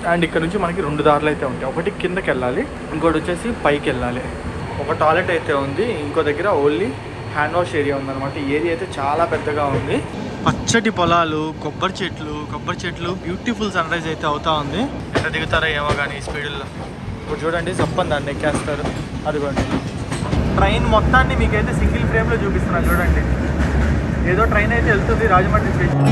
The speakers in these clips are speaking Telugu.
అండ్ ఇక్కడ నుంచి మనకి రెండు దారులు అయితే ఉంటాయి ఒకటి కిందకి వెళ్ళాలి ఇంకోటి వచ్చేసి పైకి వెళ్ళాలి ఒక టాయిలెట్ అయితే ఉంది ఇంకో దగ్గర ఓన్లీ హ్యాండ్ వాష్ ఏరియా ఉందన్నమాట ఈ ఏరియా అయితే చాలా పెద్దగా ఉంది పచ్చటి పొలాలు కొబ్బరి చెట్లు కొబ్బరి చెట్లు బ్యూటిఫుల్ సన్ రైజ్ అయితే అవుతా ఉంది ఎంత దిగుతారో ఏమో కానీ స్పీడ్లో ఇప్పుడు చూడండి చెప్పండి దాన్ని ఎక్కేస్తారు అదిగోండి ట్రైన్ మొత్తాన్ని మీకైతే సింగిల్ ఫ్రేమ్లో చూపిస్తున్నాను చూడండి ఏదో ట్రైన్ అయితే వెళ్తుంది రాజమండ్రి స్టేషన్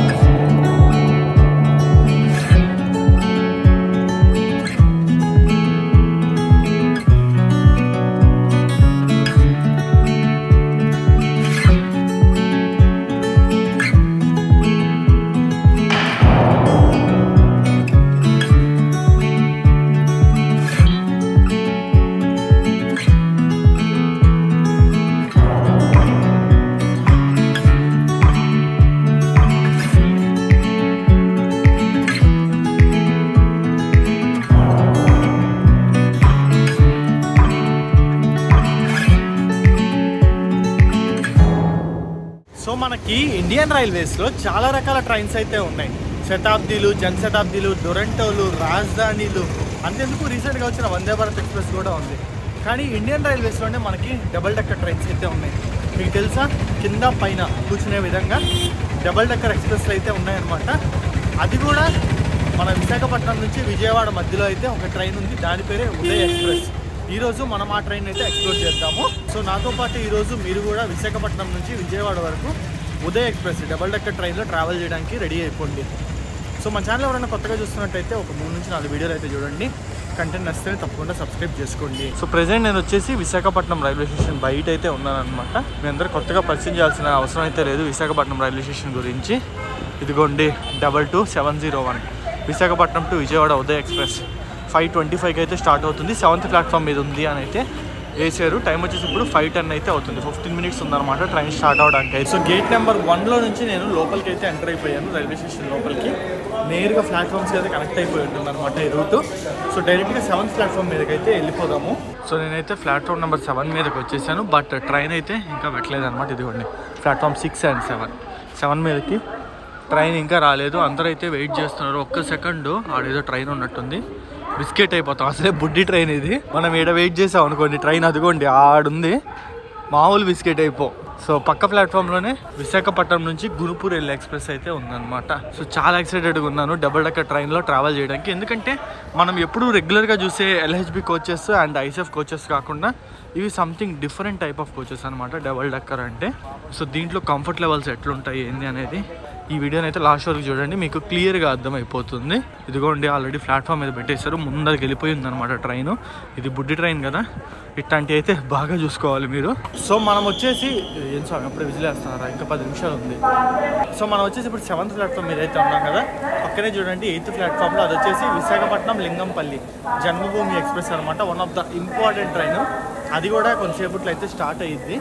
సో మనకి ఇండియన్ రైల్వేస్లో చాలా రకాల ట్రైన్స్ అయితే ఉన్నాయి శతాబ్దీలు జన్ శతాబ్దీలు డొరంటోలు రాజధానిలు అంతెందుకు రీసెంట్గా వచ్చిన వందే భారత్ ఎక్స్ప్రెస్ కూడా ఉంది కానీ ఇండియన్ రైల్వేస్లోనే మనకి డబల్ డెక్కర్ ట్రైన్స్ అయితే ఉన్నాయి మీకు తెలుసా కింద పైన కూర్చునే విధంగా డబల్ డెక్కర్ ఎక్స్ప్రెస్ అయితే ఉన్నాయన్నమాట అది కూడా మన విశాఖపట్నం నుంచి విజయవాడ మధ్యలో అయితే ఒక ట్రైన్ ఉంది దాని పేరే ఉదయ్ ఎక్స్ప్రెస్ ఈ రోజు మనం ఆ ట్రైన్ అయితే ఎక్స్ప్లోర్ చేద్దాము సో నాతో పాటు ఈ రోజు మీరు కూడా విశాఖపట్నం నుంచి విజయవాడ వరకు ఉదయ్ ఎక్స్ప్రెస్ డబల్ డెక్కర్ ట్రైన్లో ట్రావెల్ చేయడానికి రెడీ అయిపోండి సో మన ఛానల్ ఎవరైనా కొత్తగా చూస్తున్నట్టయితే ఒక మూడు నుంచి నాలుగు వీడియోలు అయితే చూడండి కంటెంట్ నచ్చితే తప్పకుండా సబ్స్క్రైబ్ చేసుకోండి సో ప్రెసెంట్ నేను వచ్చేసి విశాఖపట్నం రైల్వే స్టేషన్ బయట అయితే ఉన్నాను అనమాట మీ అందరూ కొత్తగా పరిచయం చేయాల్సిన అవసరం అయితే లేదు విశాఖపట్నం రైల్వే స్టేషన్ గురించి ఇదిగోండి double two seven zero one Visakhapatnam to Vijayawada Uday express five twenty ఫైవ్కి అయితే స్టార్ట్ అవుతుంది సెవెంత్ ప్లాట్ఫామ్ మీద ఉంది అని అయితే వేసారు టైం వచ్చేసి ఇప్పుడు ఫైవ్ టెన్ అయితే అవుతుంది ఫిఫ్టీన్ మినిట్స్ ఉందన్నమాట ట్రైన్ స్టార్ట్ అవడానికి అయితే సో గేట్ నెంబర్ వన్లో నుంచి నేను లోపలికి అయితే ఎంటర్ అయిపోయాను రైల్వే స్టేషన్ లోపలికి నేరుగా ప్లాట్ఫామ్స్కి అయితే కనెక్ట్ అయిపోయి ఉంటుంది అనమాట ఈ రూట్ సో డైరెక్ట్గా సెవెంత్ ప్లాట్ఫామ్ మీదకి అయితే వెళ్ళిపోదాము సో నేనైతే ప్లాట్ఫామ్ నెంబర్ సెవెన్ మీదకి వచ్చేసాను బట్ ట్రైన్ అయితే ఇంకా పెట్టలేదు అనమాట ఇదిగోండి platform six and seven seven మీదకి ట్రైన్ ఇంకా రాలేదు అందరూ అయితే వెయిట్ చేస్తున్నారు ఒక్క సెకండ్ ఆడేదో ట్రైన్ ఉన్నట్టుంది బిస్కెట్ అయిపోతాం అసలే బుడ్డి ట్రైన్ ఇది మనం ఈడ వెయిట్ చేసాం అనుకోండి ట్రైన్ అదిగోండి ఆడుంది మామూలు బిస్కెట్ అయిపో సో పక్క ప్లాట్ఫామ్లోనే విశాఖపట్నం నుంచి గురుపూర్ వెళ్ళే ఎక్స్ప్రెస్ అయితే ఉందన్నమాట సో చాలా ఎక్సైటెడ్గా ఉన్నాను డబుల్ డెక్కర్ ట్రైన్లో ట్రావెల్ చేయడానికి ఎందుకంటే మనం ఎప్పుడు రెగ్యులర్గా చూసే LHB coaches and ICF coaches కాకుండా ఇవి something different type of coaches అనమాట డబుల్ డెక్కర్ అంటే సో దీంట్లో కంఫర్ట్ లెవెల్స్ ఎట్లుంటాయి ఏంది అనేది ఈ వీడియోని అయితే లాస్ట్ వరకు చూడండి మీకు క్లియర్గా అర్థమైపోతుంది ఇదిగోండి ఆల్రెడీ ప్లాట్ఫామ్ మీద పెట్టేశారు ముందరికి వెళ్ళిపోయింది అనమాట ట్రైన్ ఇది బుడ్డి ట్రైన్ కదా ఇట్లాంటివి అయితే బాగా చూసుకోవాలి మీరు సో మనం వచ్చేసి ఏం స్వామి అప్పుడే విజిలేస్తున్నారా ఇంకా పది నిమిషాలు ఉంది సో మనం వచ్చేసి ఇప్పుడు సెవెంత్ ప్లాట్ఫామ్ మీద అయితే ఉన్నాం కదా పక్కనే చూడండి ఎయిత్ ప్లాట్ఫామ్లో అది వచ్చేసి విశాఖపట్నం లింగంపల్లి జన్మభూమి ఎక్స్ప్రెస్ అనమాట one of the important train అది కూడా కొంతసేపట్లో అయితే స్టార్ట్ అయ్యిద్ది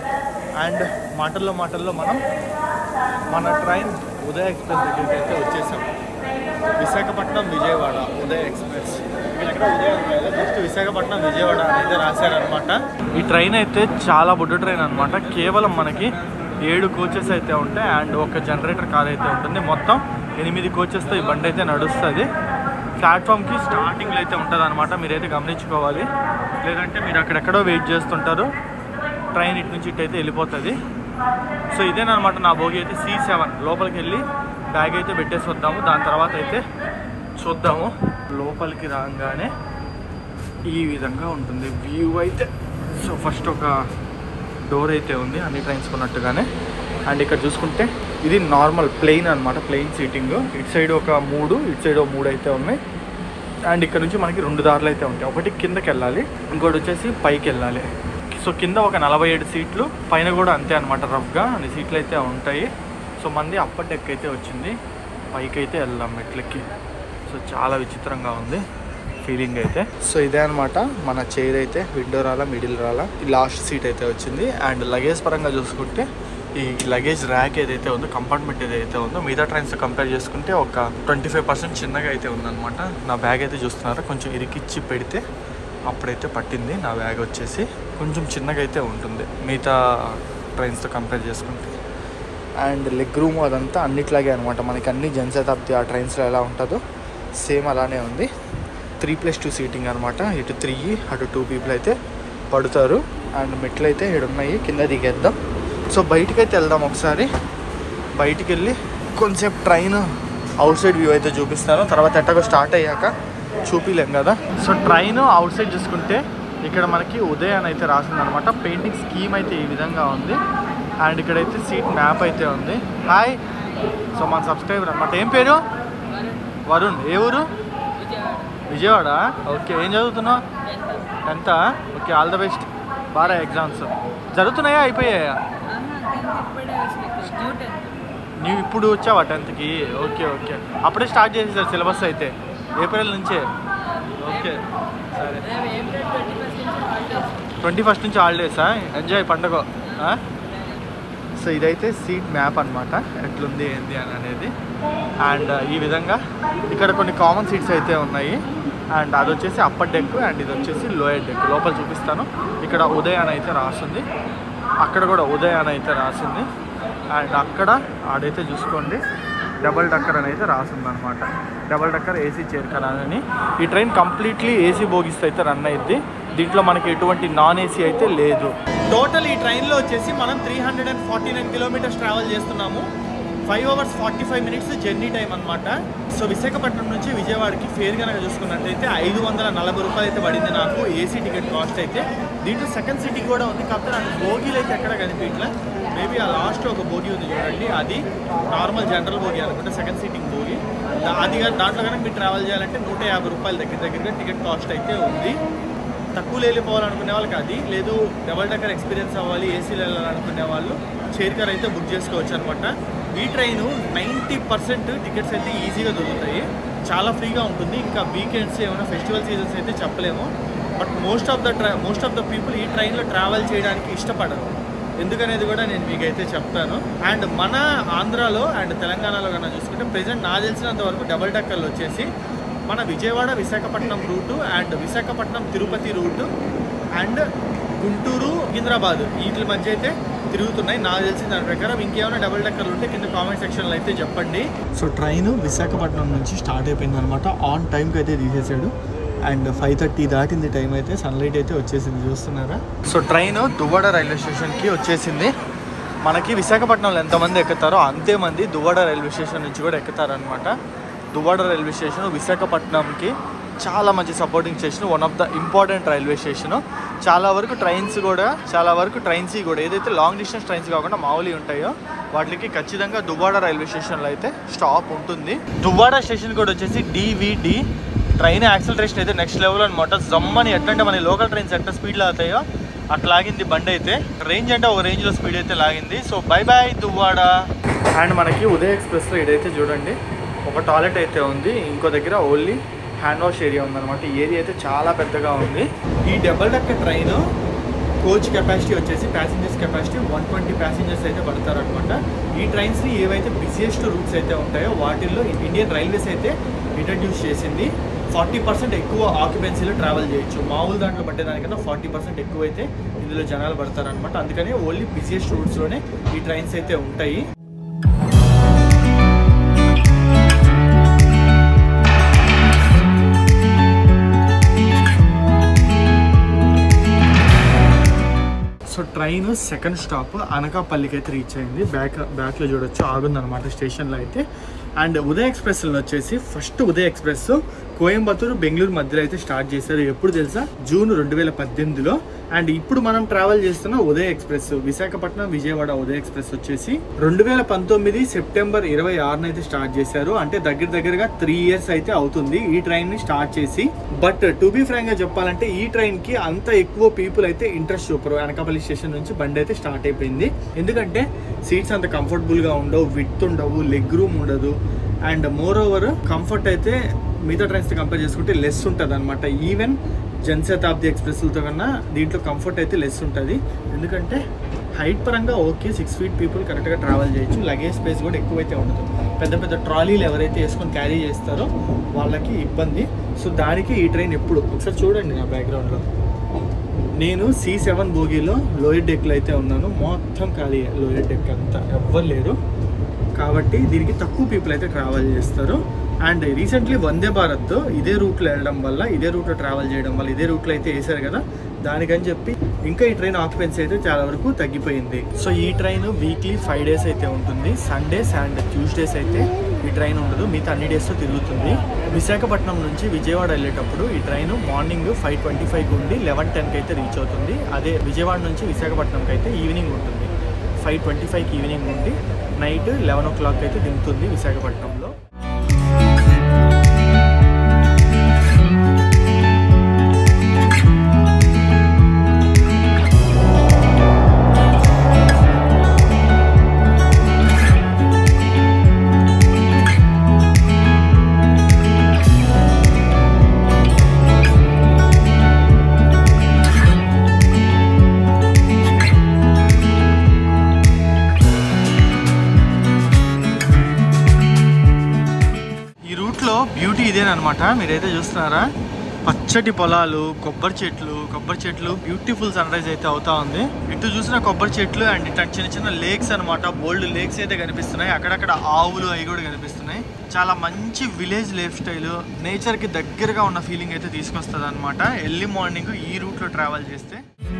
అండ్ మాటల్లో మాటల్లో మనం మన ట్రైన్ ఉదయ ఎక్స్ప్రెస్ దగ్గరికి అయితే వచ్చేసాం విశాఖపట్నం విజయవాడ ఉదయ ఎక్స్ప్రెస్ ఇక్కడ ఉదయం జస్ట్ విశాఖపట్నం విజయవాడ అనేది రాశారనమాట ఈ ట్రైన్ అయితే చాలా బుడ్డ ట్రైన్ అనమాట కేవలం మనకి ఏడు కోచెస్ అయితే ఉంటాయి అండ్ ఒక జనరేటర్ కార్ అయితే ఉంటుంది మొత్తం ఎనిమిది కోచెస్తో ఈ బండి అయితే నడుస్తుంది ప్లాట్ఫామ్కి స్టార్టింగ్లో అయితే ఉంటుంది అనమాట మీరైతే గమనించుకోవాలి లేదంటే మీరు అక్కడెక్కడో వెయిట్ చేస్తుంటారు ట్రైన్ ఇటు నుంచి ఇటు అయితే వెళ్ళిపోతుంది సో ఇదేనమాట నా భోగి అయితే సి సెవెన్ లోపలికి వెళ్ళి బ్యాగ్ అయితే పెట్టేసి వద్దాము దాని తర్వాత అయితే చూద్దాము లోపలికి రాగానే ఈ విధంగా ఉంటుంది వ్యూ అయితే సో ఫస్ట్ ఒక డోర్ అయితే ఉంది అన్ని ట్రైన్స్ కొన్నట్టుగానే అండ్ ఇక్కడ చూసుకుంటే ఇది నార్మల్ ప్లెయిన్ అనమాట ప్లెయిన్ సీటింగ్ ఇటు సైడ్ ఒక మూడు ఇటు సైడ్ ఒక మూడు అయితే ఉన్నాయి అండ్ ఇక్కడ నుంచి మనకి రెండు దారులు అయితే ఉంటాయి ఒకటి కిందకి వెళ్ళాలి ఇంకోటి వచ్చేసి పైకి వెళ్ళాలి సో కింద ఒక నలభై ఏడు సీట్లు పైన కూడా అంతే అనమాట రఫ్గా అన్ని సీట్లు అయితే ఉంటాయి సో మంది అప్పర్ డెక్ అయితే వచ్చింది పైకి అయితే వెళ్దాం మెట్లకి సో చాలా విచిత్రంగా ఉంది ఫీలింగ్ అయితే సో ఇదే అనమాట మన చైర్ అయితే విండో రాలా మిడిల్ రాలా ఈ లాస్ట్ సీట్ అయితే వచ్చింది అండ్ లగేజ్ పరంగా చూసుకుంటే ఈ లగేజ్ ర్యాక్ ఏదైతే ఉందో కంపార్ట్మెంట్ ఏదైతే ఉందో మిగతా ట్రైన్స్ కంపేర్ చేసుకుంటే ఒక ట్వంటీ ఫైవ్ పర్సెంట్ చిన్నగా అయితే ఉందన్నమాట నా బ్యాగ్ అయితే చూస్తున్నారా కొంచెం ఇరికిచ్చి పెడితే అప్పుడైతే పట్టింది నా బ్యాగ్ వచ్చేసి కొంచెం చిన్నగా అయితే ఉంటుంది మిగతా ట్రైన్స్తో కంపేర్ చేసుకుంటే అండ్ లెగ్ రూమ్ అదంతా అన్నిట్లాగే అనమాట మనకి అన్ని జనశతాబ్ది ఆ ట్రైన్స్లో ఎలా ఉంటుందో సేమ్ అలానే ఉంది త్రీ ప్లస్ టూ సీటింగ్ అనమాట ఇటు త్రీ అటు టూ పీపుల్ అయితే పడుతారు అండ్ మెట్లు అయితే ఇక్కడ ఉన్నాయి కింద దిగేద్దాం సో బయటికి అయితే వెళ్దాం ఒకసారి బయటికి వెళ్ళి కొంచెంసేపు ట్రైన్ అవుట్ సైడ్ వ్యూ అయితే చూపిస్తాను తర్వాత ఎట్టగో స్టార్ట్ అయ్యాక చూపిలేం కదా సో ట్రైన్ అవుట్ సైడ్ చూసుకుంటే ఇక్కడ మనకి ఉదయ్ అని అయితే రాసింది అనమాట పెయింటింగ్ స్కీమ్ అయితే ఈ విధంగా ఉంది అండ్ ఇక్కడైతే సీట్ మ్యాప్ అయితే ఉంది హాయ్ సో మన సబ్స్క్రైబర్ అనమాట ఏం పేరు వరుణ్ ఏ ఊరు విజయవాడ ఓకే ఏం చదువుతున్నావు ఎంత ఓకే ఆల్ ద బెస్ట్ బాగా ఎగ్జామ్స్ జరుగుతున్నాయా అయిపోయాయా నీవు ఇప్పుడు వచ్చావా టెన్త్కి ఓకే ఓకే అప్పుడే స్టార్ట్ చేసేసారు సిలబస్ అయితే ఏప్రిల్ నుంచే ఓకే సరే ట్వంటీ ఫస్ట్ నుంచి హాలిడేసా ఎంజాయ్ పండుగ ఆ? సో ఇదైతే సీట్ మ్యాప్ అనమాట ఎట్లుంది ఏంది అని అనేది అండ్ ఈ విధంగా ఇక్కడ కొన్ని కామన్ సీట్స్ అయితే ఉన్నాయి అండ్ అది వచ్చేసి అప్పర్ డెక్ అండ్ ఇది వచ్చేసి లోయర్ డెక్ లోపల చూపిస్తాను ఇక్కడ ఉదయ్ అని అయితే రాసింది అక్కడ కూడా ఉదయ్ అని అయితే రాసింది అండ్ అక్కడ ఆడైతే చూసుకోండి డబల్ డక్కర్ అని అయితే రాసింది అనమాట డబల్ డక్కర్ ఏసీ చేరుకన్ అని ఈ ట్రైన్ కంప్లీట్లీ ఏసీ బోగిస్తే అయితే రన్ అయ్యింది దీంట్లో మనకి ఎటువంటి నాన్ ఏసీ అయితే లేదు టోటల్ ఈ ట్రైన్లో వచ్చేసి మనం three hundred and forty nine kilometres travel చేస్తున్నాము five hours forty five minutes journey time అనమాట సో విశాఖపట్నం నుంచి విజయవాడకి ఫేర్ కనుక చూసుకున్నట్టయితే ఐదు వందల నలభై రూపాయలు అయితే పడింది నాకు ఏసీ టికెట్ కాస్ట్ అయితే దీంట్లో సెకండ్ సిటీ కూడా ఉంది కాకపోతే నాకు బోగీలు అయితే ఎక్కడ కనిపించట్లే మేబీ ఆ లాస్ట్ ఒక బోగి ఉంది చూడండి అది నార్మల్ జనరల్ బోగి అనుకుంటే సెకండ్ సీటింగ్ బోగి దా- అది కానీ దాంట్లో కనుక మీరు ట్రావెల్ చేయాలంటే నూట యాభై రూపాయల దగ్గర దగ్గరగా టికెట్ కాస్ట్ అయితే ఉంది తక్కువ వెళ్ళిపోవాలనుకునే వాళ్ళకి అది లేదు డబల్ డెక్కర్ ఎక్స్పీరియన్స్ అవ్వాలి ఏసీలో వెళ్ళాలనుకునే వాళ్ళు చైర్ అయితే బుక్ చేసుకోవచ్చు అనమాట ఈ ట్రైన్ నైంటీ పర్సెంట్ టికెట్స్ అయితే ఈజీగా దొరుకుతాయి చాలా ఫ్రీగా ఉంటుంది ఇంకా వీకెండ్స్ ఏమైనా ఫెస్టివల్ సీజన్స్ అయితే చెప్పలేము బట్ మోస్ట్ ఆఫ్ ద ట్రా మోస్ట్ ఆఫ్ ద పీపుల్ ఈ ట్రైన్లో ట్రావెల్ చేయడానికి ఇష్టపడరు ఎందుకనేది కూడా నేను మీకైతే చెప్తాను అండ్ మన ఆంధ్రాలో అండ్ తెలంగాణలో కన్నా చూసుకుంటే ప్రజెంట్ నా తెలిసినంత వరకు డబల్ డెక్కర్లు వచ్చేసి మన Vijayawada Visakhapatnam route and Visakhapatnam Tirupati route and Guntur Secunderabad వీటి మధ్య అయితే తిరుగుతున్నాయి నాకు తెలిసిన దాని ప్రకారం ఇంకేమైనా డబుల్ డెక్కర్లు ఉంటే కింద కామెంట్ సెక్షన్లో అయితే చెప్పండి సో ట్రైన్ విశాఖపట్నం నుంచి స్టార్ట్ అయిపోయింది అనమాట ఆన్ టైంకి అయితే తీసేసాడు అండ్ ఫైవ్ థర్టీ దాటింది టైం అయితే సన్లైట్ అయితే వచ్చేసింది చూస్తున్నారా సో ట్రైన్ దువ్వాడ రైల్వే స్టేషన్కి వచ్చేసింది మనకి విశాఖపట్నంలో ఎంతమంది ఎక్కుతారో అంతే మంది దువ్వాడ రైల్వే స్టేషన్ నుంచి కూడా ఎక్కుతారనమాట దువ్వాడ రైల్వే స్టేషన్ విశాఖపట్నంకి చాలా మంచి supporting station one of the important railway station చాలా వరకు ట్రైన్స్ కూడా చాలా వరకు ట్రైన్స్ కూడా ఏదైతే లాంగ్ డిస్టెన్స్ ట్రైన్స్ కాకుండా మామూలు ఉంటాయో వాటికి ఖచ్చితంగా దువ్వాడ రైల్వే స్టేషన్లో అయితే స్టాప్ ఉంటుంది దువ్వాడ స్టేషన్ కూడా వచ్చేసి డివిడి ట్రైన్ యాక్సిలరేషన్ అయితే నెక్స్ట్ లెవెల్ అనమాట జమ్మని ఎట్లంటే మన లోకల్ ట్రైన్స్ ఎట్లా స్పీడ్లో అవుతాయో అట్లా లాగింది బండి అయితే రేంజ్ అంటే ఒక రేంజ్లో స్పీడ్ అయితే లాగింది so bye bye Duvvada and మనకి ఉదయ్ ఎక్స్ప్రెస్లో ఇదైతే చూడండి ఒక టాయిలెట్ అయితే ఉంది ఇంకో దగ్గర ఓన్లీ హ్యాండ్ వాష్ ఏరియా ఉందన్నమాట ఈ ఏరియా అయితే చాలా పెద్దగా ఉంది ఈ double decker train coach capacity వచ్చేసి passengers capacity one twenty passengers అయితే పడతారనమాట ఈ ట్రైన్స్ని ఏవైతే బిజియెస్ట్ రూట్స్ అయితే ఉంటాయో వాటిల్లో ఇండియన్ రైల్వేస్ అయితే ఇంట్రడ్యూస్ చేసింది ఫార్టీ పర్సెంట్ ఎక్కువ ఆక్యుపెన్సీలో ట్రావెల్ చేయొచ్చు మామూలు దాంట్లో పట్టేదానికన్నా ఫార్టీ పర్సెంట్ ఎక్కువ అయితే ఇందులో జనాలు పడతారనమాట అందుకని ఓన్లీ బిజియెస్ట్ రూట్స్లోనే ఈ ట్రైన్స్ అయితే ఉంటాయి సో ట్రైన్ సెకండ్ స్టాప్ అనకాపల్లికి అయితే రీచ్ అయింది బ్యాక్ బ్యాక్లో చూడొచ్చు ఆగుందనమాట స్టేషన్లో అయితే అండ్ ఉదయ్ ఎక్స్ప్రెస్లో వచ్చేసి ఫస్ట్ ఉదయ్ ఎక్స్ప్రెస్ కోయంబత్తూరు బెంగళూరు మధ్యలో అయితే స్టార్ట్ చేశారు ఎప్పుడు తెలుసా జూన్ రెండు వేల పద్దెనిమిదిలో అండ్ ఇప్పుడు మనం ట్రావెల్ చేస్తున్న ఉదయ్ ఎక్స్ప్రెస్ విశాఖపట్నం విజయవాడ ఉదయ్ ఎక్స్ప్రెస్ వచ్చేసి రెండు వేల పంతొమ్మిది సెప్టెంబర్ ఇరవై ఆరున అయితే స్టార్ట్ చేశారు అంటే దగ్గర దగ్గరగా త్రీ ఇయర్స్ అయితే అవుతుంది ఈ ట్రైన్ ని స్టార్ట్ చేసి బట్ టు బి ఫ్రాంక్ గా చెప్పాలంటే ఈ ట్రైన్ కి అంత ఎక్కువ పీపుల్ అయితే ఇంట్రెస్ట్ చూపరు అనకాపల్లి స్టేషన్ నుంచి బండి అయితే స్టార్ట్ అయిపోయింది ఎందుకంటే సీట్స్ అంత కంఫర్టబుల్ గా ఉండవు విత్ ఉండవు లెగ్ రూమ్ ఉండదు అండ్ మోర్ ఓవర్ కంఫర్ట్ అయితే మిగతా ట్రైన్స్తో కంపేర్ చేసుకుంటే లెస్ ఉంటుంది అనమాట ఈవెన్ జనశతాబ్ది ఎక్స్ప్రెస్లతో కన్నా దీంట్లో కంఫర్ట్ అయితే లెస్ ఉంటుంది ఎందుకంటే హైట్ పరంగా ఓకే సిక్స్ ఫీట్ పీపుల్ కరెక్ట్గా ట్రావెల్ చేయొచ్చు లగేజ్ స్పేస్ కూడా ఎక్కువైతే ఉండదు పెద్ద పెద్ద ట్రాలీలు ఎవరైతే వేసుకొని క్యారీ చేస్తారో వాళ్ళకి ఇబ్బంది సో దానికి ఈ ట్రైన్ ఎప్పుడు ఒకసారి చూడండి నా బ్యాక్గ్రౌండ్లో నేను సి సెవెన్ బోగీలో లోయర్ డెక్లో అయితే ఉన్నాను మొత్తం ఖాళీ లోయర్ డెక్ అంతా ఎవ్వరు లేరు కాబట్టి దీనికి తక్కువ పీపుల్ అయితే ట్రావెల్ చేస్తారు అండ్ రీసెంట్లీ వందే భారత్ ఇదే రూట్లో వెళ్ళడం వల్ల ఇదే రూట్లో ట్రావెల్ చేయడం వల్ల ఇదే రూట్లో అయితే వేశారు కదా దానికని చెప్పి ఇంకా ఈ ట్రైన్ ఆక్యుపెన్సీ అయితే చాలా వరకు తగ్గిపోయింది సో ఈ ట్రైన్ వీక్లీ ఫైవ్ డేస్ అయితే ఉంటుంది సండేస్ అండ్ ట్యూస్డేస్ అయితే ఈ ట్రైన్ ఉండదు మిగతా అన్ని డేస్లో తిరుగుతుంది విశాఖపట్నం నుంచి విజయవాడ వెళ్ళేటప్పుడు ఈ ట్రైన్ మార్నింగ్ ఫైవ్ ట్వంటీ ఫైవ్కి ఉండి లెవెన్ టెన్కి అయితే రీచ్ అవుతుంది అదే విజయవాడ నుంచి విశాఖపట్నంకి అయితే ఈవినింగ్ ఉంటుంది ఫైవ్ ట్వంటీ ఫైవ్కి ఈవినింగ్ ఉండి నైట్ లెవెన్ ఓ క్లాక్ అయితే దిగుతుంది విశాఖపట్నంలో ఈ రూట్లో బ్యూటీ ఇదేనమాట మీరైతే చూస్తున్నారా పచ్చటి పొలాలు కొబ్బరి చెట్లు కొబ్బరి చెట్లు బ్యూటిఫుల్ సన్ రైజ్ అయితే అవుతా ఉంది ఇటు చూసిన కొబ్బరి చెట్లు అండ్ ఇటు చిన్న చిన్న లేక్స్ అనమాట బోల్డ్ లేక్స్ అయితే కనిపిస్తున్నాయి అక్కడక్కడ ఆవులు అవి కూడా కనిపిస్తున్నాయి చాలా మంచి విలేజ్ లైఫ్ స్టైల్ నేచర్ కి దగ్గరగా ఉన్న ఫీలింగ్ అయితే తీసుకొస్తుంది అనమాట ఎర్లీ మార్నింగ్ ఈ రూట్ లో ట్రావెల్ చేస్తే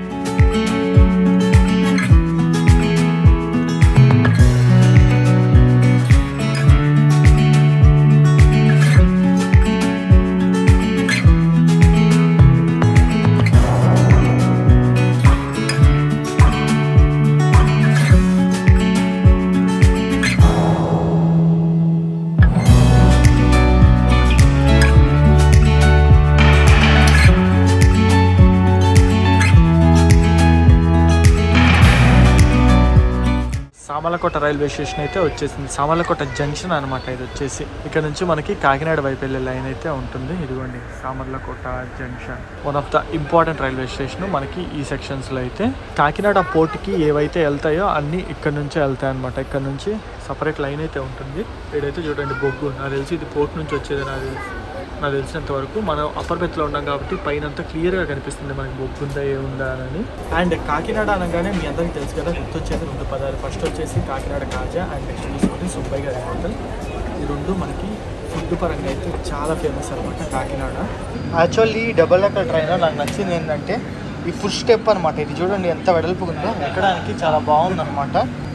సామలకోట రైల్వే స్టేషన్ అయితే వచ్చేసింది సామలకోట జంక్షన్ అనమాట ఇది వచ్చేసి ఇక్కడ నుంచి మనకి కాకినాడ వైపు వెళ్ళే లైన్ అయితే ఉంటుంది ఇదిగోండి Samarlakota junction one of the important railway station మనకి ఈ సెక్షన్స్ లో అయితే కాకినాడ పోర్ట్ కి ఏవైతే వెళ్తాయో అన్ని ఇక్కడ నుంచే వెళ్తాయి అనమాట ఇక్కడ నుంచి సపరేట్ లైన్ అయితే ఉంటుంది ఇక్కడైతే చూడండి బొగ్గు నాకు తెలిసి ఇది పోర్ట్ నుంచి వచ్చేది నాకు తెలిసి నాకు తెలిసినంత వరకు మనం అప్పర్ బెత్లో ఉన్నాం కాబట్టి పైన అంతా క్లియర్గా కనిపిస్తుంది మనకి బొగ్గు ఉందా ఏముందా అని అండ్ కాకినాడ అనగానే మీ అందరికీ తెలుసు కదా గుర్తొచ్చేది రెండు పదాలు ఫస్ట్ వచ్చేసి కాకినాడ కాజా అండ్ నెక్స్ట్ చూసుకుంటే సుబ్బయ్య గారి హోటల్ ఈ రెండు మనకి ఫుడ్ పరంగా అయితే చాలా ఫేమస్ అనమాట Kakinada actually double decker train నాకు నచ్చింది ఏంటంటే ఈ ఫుడ్ స్టెప్ అనమాట ఇది చూడండి ఎంత వెడల్పు ఉందో ఎక్కడానికి చాలా బాగుంది అనమాట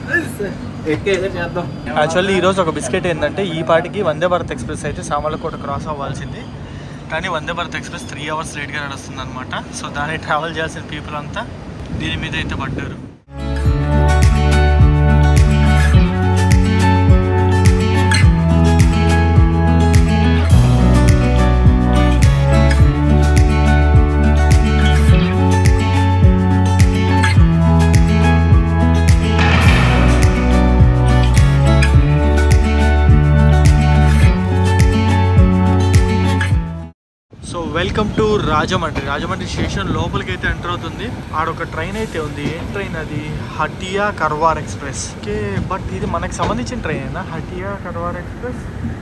యాక్చువల్లీ ఈరోజు ఒక బిస్కెట్ ఏంటంటే ఈ పాటికి వందే భారత్ ఎక్స్ప్రెస్ అయితే సామర్లకోట క్రాస్ అవ్వాల్సింది కానీ Vande Bharat express three hours లేట్గా నడుస్తుంది అనమాట సో దాన్ని ట్రావెల్ చేయాల్సిన పీపుల్ అంతా దీని మీద అయితే పడ్డారు so welcome to Rajahmundry Rajahmundry station లోపలికి అయితే ఎంటర్ అవుతుంది ఆడొక ట్రైన్ అయితే ఉంది ఏం ట్రైన్ అది Hatia Karwar express okay but ఇది మనకి సంబంధించిన train Hatia Karwar express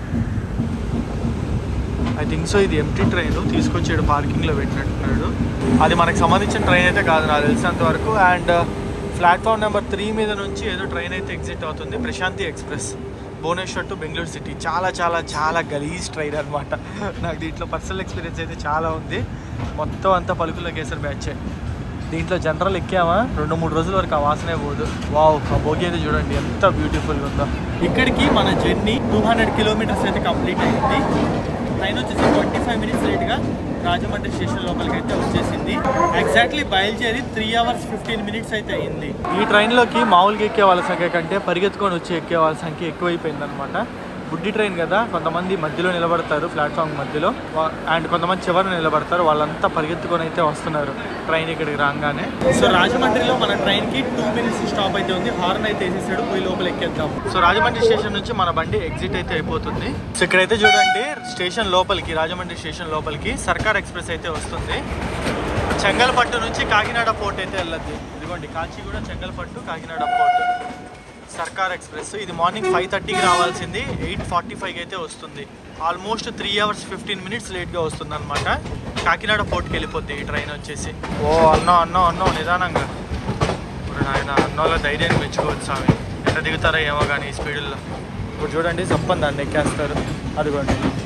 I think so ఇది ఎంటీ ట్రైన్ తీసుకొచ్చాడు పార్కింగ్లో పెట్టినట్టున్నాడు అది మనకి సంబంధించిన ట్రైన్ అయితే కాదు నాకు తెలిసినంత వరకు అండ్ ప్లాట్ఫామ్ నెంబర్ త్రీ మీద నుంచి ఏదో ట్రైన్ అయితే ఎగ్జిట్ అవుతుంది Prashanti express Bhubaneswar to Bengaluru city చాలా చాలా చాలా గలీజ్ ట్రైన్ అనమాట నాకు దీంట్లో పర్సనల్ ఎక్స్పీరియన్స్ అయితే చాలా ఉంది మొత్తం అంతా పలుకుల్లో కేసర్ బ్యాచ్ దీంట్లో జనరల్ ఎక్కామా రెండు మూడు రోజుల వరకు ఆ వాసనే పోదు వావ్ ఆ బోగి అయితే చూడండి ఎంత బ్యూటిఫుల్గా ఉందో ఇక్కడికి మన జర్నీ టూ హండ్రెడ్ కిలోమీటర్స్ అయితే కంప్లీట్ అయింది ట్రైన్ వచ్చేసి ట్వంటీ ఫైవ్ మినిట్స్ లేట్గా రాజమండ్రి స్టేషన్ లోపలికి అయితే వచ్చేసింది ఎగ్జాక్ట్లీ బయలుదేరి త్రీ అవర్స్ ఫిఫ్టీన్ మినిట్స్ అయితే అయింది ఈ ట్రైన్లోకి మామూలుగా ఎక్కే వాళ్ళ సంఖ్య కంటే పరిగెత్తుకొని వచ్చి ఎక్కే వాళ్ళ సంఖ్య ఎక్కువైపోయింది అనమాట బుడ్డి ట్రైన్ కదా కొంతమంది మధ్యలో నిలబడతారు ప్లాట్ఫామ్ మధ్యలో వా- అండ్ కొంతమంది చివరిన నిలబడతారు వాళ్ళంతా పరిగెత్తుకొని అయితే వస్తున్నారు ట్రైన్ ఇక్కడికి రాగానే సో రాజమండ్రిలో మన ట్రైన్ కి టూ మినిట్స్ స్టాప్ అయితే ఉంది హార్న్ అయితే వేసేసాడు పోయి లోపల ఎక్కేద్దాం సో రాజమండ్రి స్టేషన్ నుంచి మన బండి ఎగ్జిట్ అయితే అయిపోతుంది సో ఇక్కడైతే చూడండి స్టేషన్ లోపలికి రాజమండ్రి స్టేషన్ లోపలికి సర్కార్ ఎక్స్ప్రెస్ అయితే వస్తుంది చెంగల్పట్టు నుంచి కాకినాడ పోర్ట్ అయితే వెళ్ళద్ది ఇదిగోండి కాచిగూడ చెంగల్పట్టు కాకినాడ పోర్ట్ సర్కార్ ఎక్స్ప్రెస్ ఇది మార్నింగ్ ఫైవ్ థర్టీకి రావాల్సింది ఎయిట్ ఫార్టీ ఫైవ్ అయితే వస్తుంది almost three hours fifteen minutes లేట్గా వస్తుంది అనమాట కాకినాడ పోర్ట్కి వెళ్ళిపోద్ది ఈ ట్రైన్ వచ్చేసి ఓ అన్నో అన్నో అన్నో నిదానంగా ఇప్పుడు ఆయన అన్నోళ్ళ ధైర్యాన్ని మెచ్చుకోవచ్చు స్వామి ఎంత దిగుతారో ఏమో కానీ ఈ స్పీడ్లో ఇప్పుడు చూడండి చెప్పండి దాన్ని ఎక్కేస్తారు అదిగోండి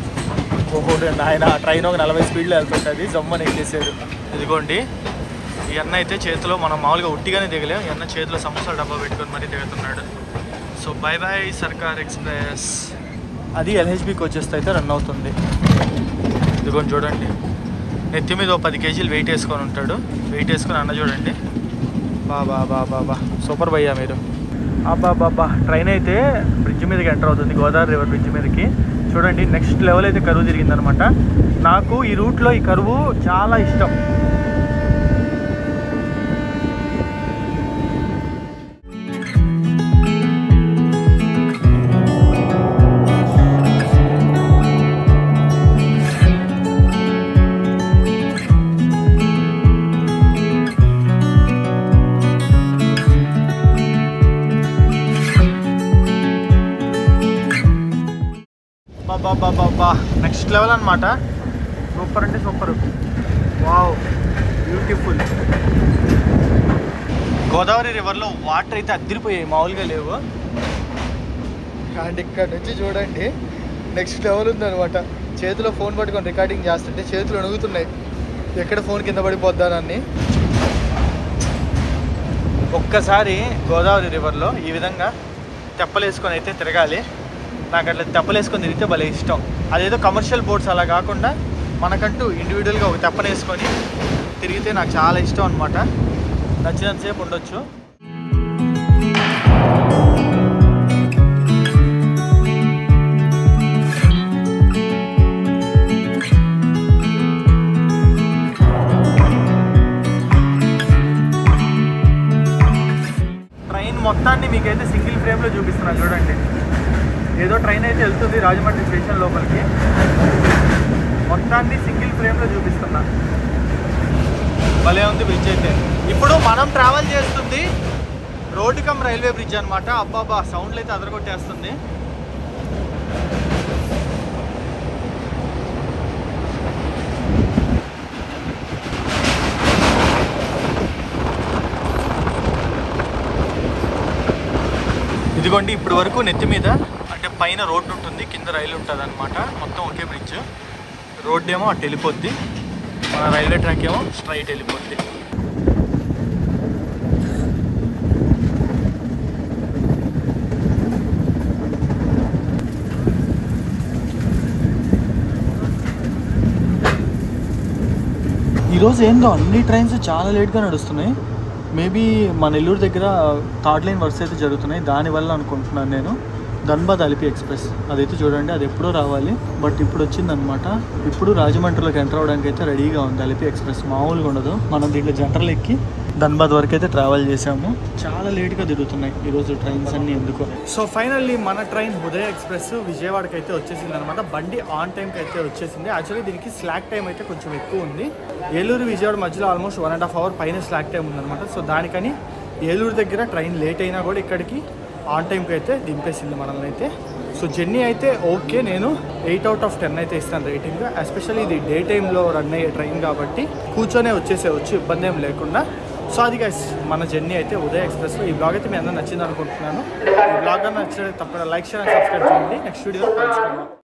ఓహో ఆయన ట్రైన్ ఒక నలభై స్పీడ్లో వెళ్తుంటుంది జమ్మని ఎక్కేసాడు ఇదిగోండి ఈ అన్న అయితే చేతిలో మనం మామూలుగా ఉట్టిగానే దిగలేం ఈ అన్న చేతిలో సమోసాల డబ్బా పెట్టుకొని మరీ దిగుతున్నాడు so bye bye Circar express అది ఎల్హెచ్బికి వచ్చేస్తే అయితే రన్ అవుతుంది ఇదిగోండి చూడండి నెత్తి మీద ఓ పది కేజీలు వెయిట్ వేసుకొని ఉంటాడు వెయిట్ వేసుకొని అన్న చూడండి బా బా బా బా బా సూపర్ భయ్యా మీరు అబ్బా బాబా ట్రైన్ అయితే బ్రిడ్జ్ మీదకి ఎంటర్ అవుతుంది గోదావరి రివర్ బ్రిడ్జ్ మీదకి చూడండి నెక్స్ట్ లెవెల్ అయితే కరువు తిరిగిందనమాట నాకు ఈ రూట్లో ఈ కరువు చాలా ఇష్టం బాబా బాబా నెక్స్ట్ లెవెల్ అనమాట సూపర్ అంటే సూపర్ వావ్ బ్యూటిఫుల్ గోదావరి రివర్లో వాటర్ అయితే అద్దరిపోయాయి మామూలుగా లేవు అండ్ ఇక్కడ నుంచి చూడండి నెక్స్ట్ లెవెల్ ఉందన్నమాట చేతిలో ఫోన్ పట్టుకొని రికార్డింగ్ చేస్తుంటే చేతులు అణుగుతున్నాయి ఎక్కడ ఫోన్ కింద పడిపోద్దానని ఒక్కసారి గోదావరి రివర్లో ఈ విధంగా తెప్పలేసుకొని అయితే తిరగాలి నాకు అట్లా తెప్పలేసుకొని తిరిగితే భలే ఇష్టం అదేదో కమర్షియల్ బోట్స్ అలా కాకుండా మనకంటూ ఇండివిజువల్గా ఒక తెప్పనేసుకొని తిరిగితే నాకు చాలా ఇష్టం అనమాట నచ్చినంతసేపు ఉండొచ్చు ట్రైన్ మొత్తాన్ని మీకైతే సింగిల్ ఫ్రేమ్లో చూపిస్తున్నాను చూడండి ఏదో ట్రైన్ అయితే వెళ్తుంది రాజమండ్రి స్టేషన్ లోపలికి మొత్తాన్ని సింగిల్ ఫ్రేమ్లో చూపిస్తున్నా భలే ఉంది బ్రిడ్జ్ అయితే ఇప్పుడు మనం ట్రావెల్ చేస్తుంది రోడ్డు కమ్ రైల్వే బ్రిడ్జ్ అనమాట అబ్బాబా సౌండ్లు అయితే అదరగొట్టేస్తుంది ఇదిగోండి ఇప్పటి వరకు నెత్తి మీద అంటే పైన రోడ్డు ఉంటుంది కింద రైలు ఉంటుంది అనమాట మొత్తం ఒకే బ్రిడ్జ్ రోడ్డు ఏమో అటు వెళ్ళిపోద్ది మన రైల్వే ట్రాక్ ఏమో స్ట్రైట్ వెళ్ళిపోద్ది ఈరోజు ఏందో అన్ని ట్రైన్స్ చాలా లేట్గా నడుస్తున్నాయి మేబీ మన నెల్లూరు దగ్గర థర్డ్ లైన్ వర్క్స్ అయితే జరుగుతున్నాయి దానివల్ల అనుకుంటున్నాను నేను ధన్బాద్ అలిపి ఎక్స్ప్రెస్ అదైతే చూడండి అది ఎప్పుడో రావాలి బట్ ఇప్పుడు వచ్చిందనమాట ఇప్పుడు రాజమండ్రిలోకి ఎంటర్ అవ్వడానికి అయితే రెడీగా ఉంది అలిపి ఎక్స్ప్రెస్ మామూలుగా ఉండదు మనం దీంట్లో జనరల్ ఎక్కి ధన్బాద్ వరకు అయితే ట్రావెల్ చేసాము చాలా లేట్గా తిరుగుతున్నాయి ఈరోజు ట్రైన్స్ అన్ని ఎందుకో సో ఫైనల్లీ మన ట్రైన్ ఉదయ ఎక్స్ప్రెస్ విజయవాడకి అయితే వచ్చేసింది అనమాట బండి ఆన్ టైంకి అయితే వచ్చేసింది యాక్చువల్లీ దీనికి స్లాక్ టైం అయితే కొంచెం ఎక్కువ ఉంది ఏలూరు విజయవాడ మధ్యలో almost one and half hour పైన స్లాక్ టైం ఉందన్నమాట సో దానికని ఏలూరు దగ్గర ట్రైన్ లేట్ అయినా కూడా ఇక్కడికి ఆన్ టైంకి అయితే దింపేసింది మనల్ని అయితే సో జర్నీ అయితే ఓకే నేను ఎయిట్ అవుట్ ఆఫ్ టెన్ అయితే ఇస్తాను రేటింగ్ ఎస్పెషల్లీ ఇది డే టైంలో రన్ అయ్యే ట్రైన్ కాబట్టి కూర్చొనే వచ్చేసేవచ్చు ఇబ్బంది ఏం లేకుండా సో అది గైస్ మన జర్నీ అయితే ఉదయ ఎక్స్ప్రెస్లో ఈ బ్లాగ్ అయితే మీ అందరూ నచ్చింది అనుకుంటున్నాను ఈ బ్లాగ్ నచ్చితే తప్పకుండా లైక్ షేర్ అండ్ సబ్స్క్రైబ్ చేయండి నెక్స్ట్ వీడియోలో కలుసుకుందాం